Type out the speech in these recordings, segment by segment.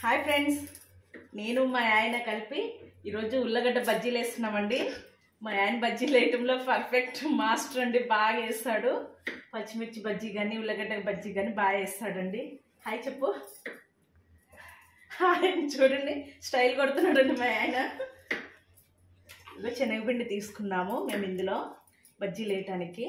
hi friends నేను మా ఆయన కలిపి ఈరోజు ఉల్లగడ్డ బజ్జీలు వేస్తున్నామండి మా ఆయన బజ్జీలు వేయటంలో పర్ఫెక్ట్ మాస్టర్ అండి బాగా వేస్తాడు పచ్చిమిర్చి బజ్జీ కానీ ఉల్లగడ్డ బజ్జీ కానీ బాగా వేస్తాడండి హాయ్ చెప్పు హాయ్ చూడండి స్టైల్ కొడుతున్నాడండి మా ఆయన ఇదిగో శనగపిండి తీసుకున్నాము మేము ఇందులో బజ్జీలు వేయటానికి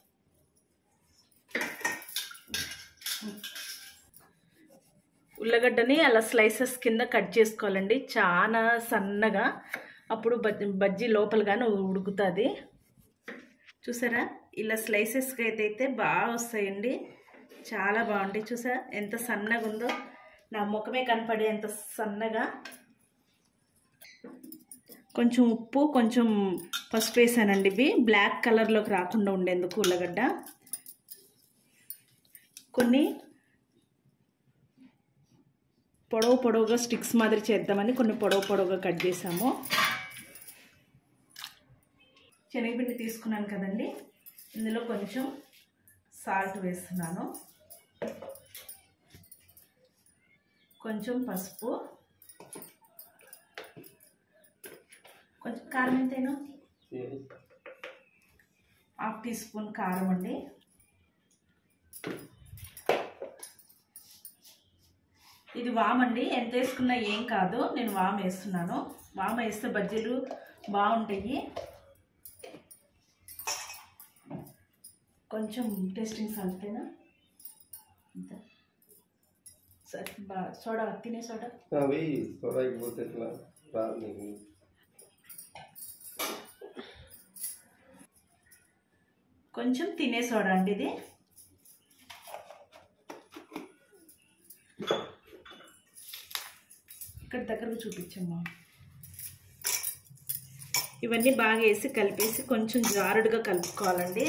ఉల్లగడ్డని అలా స్లైసెస్ కింద కట్ చేసుకోవాలండి చాలా సన్నగా అప్పుడు బజ్జీ బజ్జీ లోపల కానీ ఉడుకుతుంది చూసారా ఇలా స్లైసెస్కి అయితే అయితే బాగా వస్తాయండి చాలా బాగుంటాయి చూసారా ఎంత సన్నగా ఉందో నా ముఖమే కనపడే ఎంత సన్నగా కొంచెం ఉప్పు కొంచెం పసుపు వేసానండి ఇవి బ్లాక్ కలర్లోకి రాకుండా ఉండేందుకు ఉల్లగడ్డ కొన్ని పొడవు పొడవుగా స్టిక్స్ మాదిరి చేద్దామని కొన్ని పొడవు పొడవుగా కట్ చేసాము శనగపిండి తీసుకున్నాను కదండి ఇందులో కొంచెం సాల్ట్ వేస్తున్నాను కొంచెం పసుపు కొంచెం కారం ఎంతేను హాఫ్ టీ స్పూన్ కారం అండి ఇది వామండి ఎంత వేసుకున్నా ఏం కాదు నేను వామ వేస్తున్నాను వామ వేస్తే బజ్జీలు బాగుంటాయి కొంచెం టేస్టింగ్ సాల్టేనా అంత సరే బా సోడా తినే సోడా అవి సోడాకి పోతే ఎట్లా రాదు నీకు కొంచెం తినే సోడా అండి ఇది ఇక్కడ దగ్గరకు చూపించమ్మా ఇవన్నీ బాగా వేసి కలిపేసి కొంచెం జారుడుగా కలుపుకోవాలండి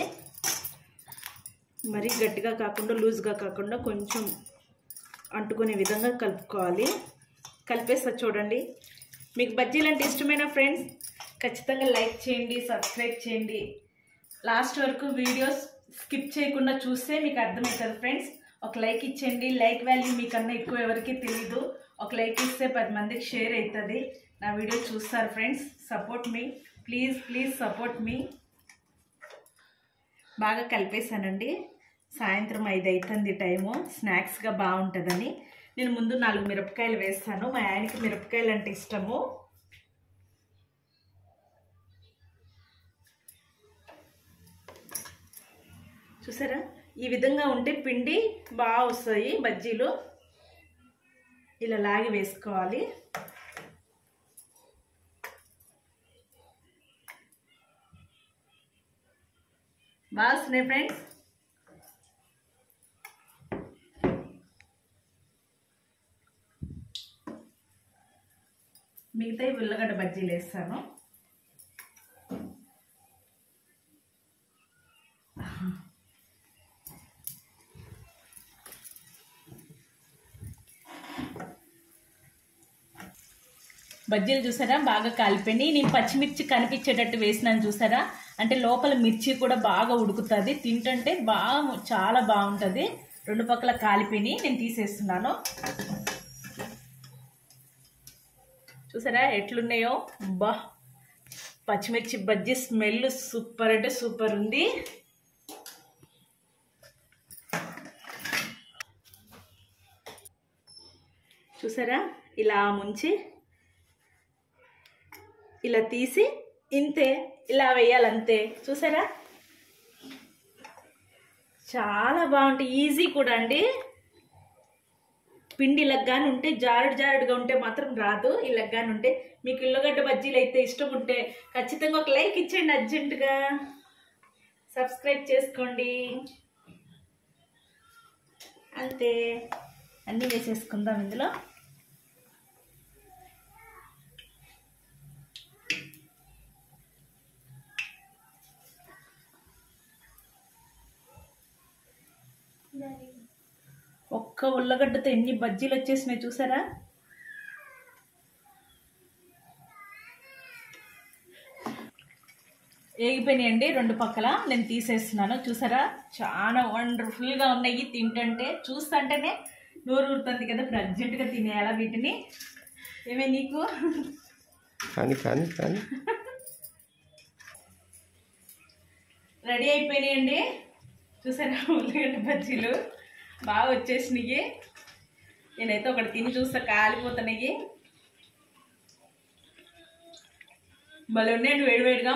మరీ గట్టిగా కాకుండా లూజ్గా కాకుండా కొంచెం అంటుకునే విధంగా కలుపుకోవాలి కలిపేస్తా చూడండి మీకు బజ్జీలు అంటే ఇష్టమైన ఫ్రెండ్స్ ఖచ్చితంగా లైక్ చేయండి సబ్స్క్రైబ్ చేయండి లాస్ట్ వరకు వీడియోస్ స్కిప్ చేయకుండా చూస్తే మీకు అర్థమవుతుంది ఫ్రెండ్స్ ఒక లైక్ ఇచ్చేయండి లైక్ వాల్యూ మీకన్నా ఎక్కువ ఎవరికి తెలీదు ఒక లైక్ ఇస్తే పది మందికి షేర్ అవుతుంది నా వీడియో చూస్తారు ఫ్రెండ్స్ సపోర్ట్ మీ ప్లీజ్ ప్లీజ్ సపోర్ట్ మీ బాగా కలిపేశానండి సాయంత్రం ఐదు అవుతుంది టైము స్నాక్స్గా బాగుంటుందని నేను ముందు నాలుగు మిరపకాయలు వేస్తాను మా ఆయనకి మిరపకాయలు అంటే ఇష్టము చూసారా ఈ విధంగా ఉంటే పిండి బాగా వస్తాయి బజ్జీలు ఇలా లాగి వేసుకోవాలి బాగా వస్తున్నాయి ఫ్రెండ్స్ మిగతా ఉల్లగడ్డ బజ్జీలు వేస్తాను బజ్జీలు చూసారా బాగా కాలిపోయి నేను పచ్చిమిర్చి కనిపించేటట్టు వేసినాను చూసారా అంటే లోపల మిర్చి కూడా బాగా ఉడుకుతుంది తింటుంటే బాగా చాలా బాగుంటుంది రెండు పక్కల కాలిపోయి నేను తీసేస్తున్నాను చూసారా ఎట్లున్నాయో బా పచ్చిమిర్చి బజ్జీ స్మెల్ సూపర్ అంటే సూపర్ ఉంది చూసారా ఇలా ముంచి ఇలా తీసి ఇంతే ఇలా వేయాలంతే చూసారా చాలా బాగుంటాయి ఈజీ కూడా అండి పిండి లగ్గాని ఉంటే జారుడు జారుడుగా ఉంటే మాత్రం రాదు ఈ లగ్గాని ఉంటే మీకు ఇల్లగడ్డ బజ్జీలు అయితే ఇష్టం ఉంటే ఖచ్చితంగా ఒక లైక్ ఇచ్చేయండి అర్జెంటుగా సబ్స్క్రైబ్ చేసుకోండి అంతే అన్నీ వేసేసుకుందాం ఇందులో ఒక్క ఉల్లగడ్డతో ఎన్ని బజ్జీలు వచ్చేసినాయి చూసారా ఏగిపోయినాయండి రెండు పక్కల నేను తీసేస్తున్నాను చూసారా చాలా వండర్ఫుల్గా ఉన్నాయి తింటుంటే చూస్తుంటేనే నోరు ఊరుతుంది కదా ఇప్పుడు అర్జెంటుగా తినేయాలా వీటిని ఏమే నీకు కానీ కానీ కానీ రెడీ అయిపోయినాయండి చూసారా ఉల్లిగడ్డ బజ్జీలు బాగా వచ్చేసినాయి నేనైతే ఒకటి తిని చూస్తా కాలిపోతున్నాయి భలే ఉన్నాయండి వేడివేడిగా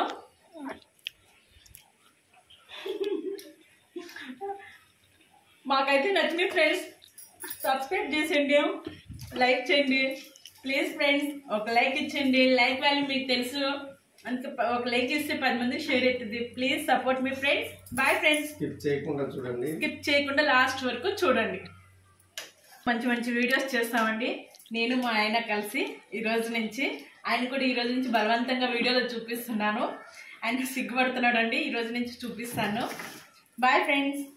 మాకైతే నచ్చినాయి ఫ్రెండ్స్ సబ్స్క్రైబ్ చేసేయండి లైక్ చేయండి ప్లీజ్ ఫ్రెండ్స్ ఒక లైక్ ఇచ్చేయండి లైక్ వాల్యూ మీకు తెలుసు అందుకే ప- ఒక లైక్ ఇస్తే పది మందికి షేర్ అవుతుంది ప్లీజ్ సపోర్ట్ మీ ఫ్రెండ్స్ బాయ్ ఫ్రెండ్స్ స్కిప్ చేయకుండా చూడండి స్కిప్ చేయకుండా లాస్ట్ వరకు చూడండి మంచి మంచి వీడియోస్ చేస్తామండి నేను మా ఆయన కలిసి ఈ రోజు నుంచి ఆయన కూడా ఈ రోజు నుంచి బలవంతంగా వీడియోలో చూపిస్తున్నాను ఆయన సిగ్గుపడుతున్నాడు అండి ఈ రోజు నుంచి చూపిస్తాను బాయ్ ఫ్రెండ్స్